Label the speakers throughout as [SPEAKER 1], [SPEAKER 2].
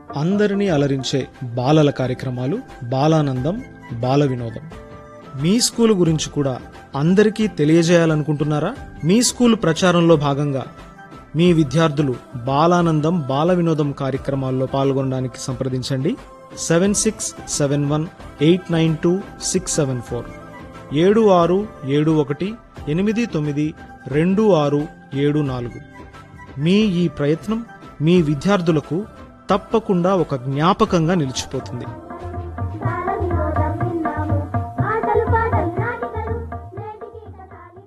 [SPEAKER 1] అందరినీ అలరించే బాలల కార్యక్రమాలు బాలానందం బాల వినోదం మీ స్కూల్ గురించి కూడా అందరికీ తెలియజేయాలనుకుంటున్నారా మీ స్కూల్ ప్రచారంలో భాగంగా మీ విద్యార్థులు బాలానందం బాల వినోదం కార్యక్రమాల్లో పాల్గొనడానికి సంప్రదించండి seven six seven one eight nine two six seven four ఏడు ఆరు ఏడు ఒకటి ఎనిమిది తొమ్మిది రెండు ఆరు ఏడు నాలుగు మీ ఈ ప్రయత్నం మీ విద్యార్థులకు తప్పకుండా ఒక జ్ఞాపకంగా నిలిచిపోతుంది
[SPEAKER 2] బాలవినోదం విన్నాము ఆటలు పాటలు నాటికలు నేటికి కథాలి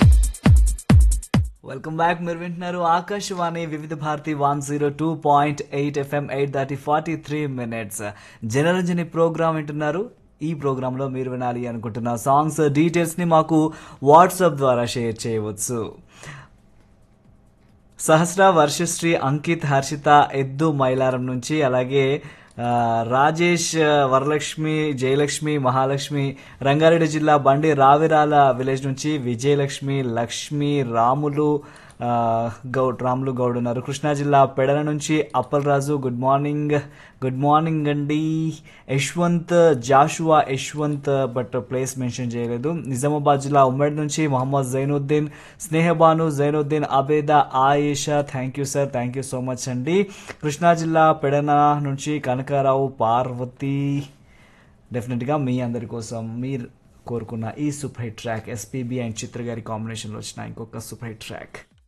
[SPEAKER 3] వెల్కమ్ బ్యాక్ మీరు వింటున్నారు Akashvani Vividh Bharati one zero two point eight FM eight thirty forty three minutes Janaranjani program వింటున్నారు ఈ ప్రోగ్రాంలో మీరు వినాలి అనుకుంటున్న సాంగ్స్ డీటెయిల్స్ని మాకు వాట్సాప్ ద్వారా షేర్ చేయవచ్చు సహస్ర వర్షశ్రీ అంకిత్ హర్షిత ఎద్దు మైలారం నుంచి అలాగే ఆ, రాజేష్ వరలక్ష్మి జయలక్ష్మి మహాలక్ష్మి రంగారెడ్డి జిల్లా బండి రావిరాల విలేజ్ నుంచి విజయలక్ష్మి లక్ష్మి రాములు ఆ, గౌడ్ రాములు గౌడ్ ఉన్నారు కృష్ణా జిల్లా పెడల నుంచి Appalaraju good morning good morning అండి Yashwant Joshua Yashwant but place mention చేయలేదు నిజామాబాద్ జిల్లా ఉమ్మడి నుంచి Mohammed Zainuddin Snehabanu Zainuddin Abeda Ayesha thank you sir thank you so much అండి కృష్ణా జిల్లా పెడన నుంచి కనకారావు పార్వతి డెఫినెట్గా మీ అందరి కోసం మీరు కోరుకున్న ఈ super hit track SPB and Chitra గారి కాంబినేషన్లో వచ్చిన ఇంకొక సూపర్ హిట్ ట్రాక్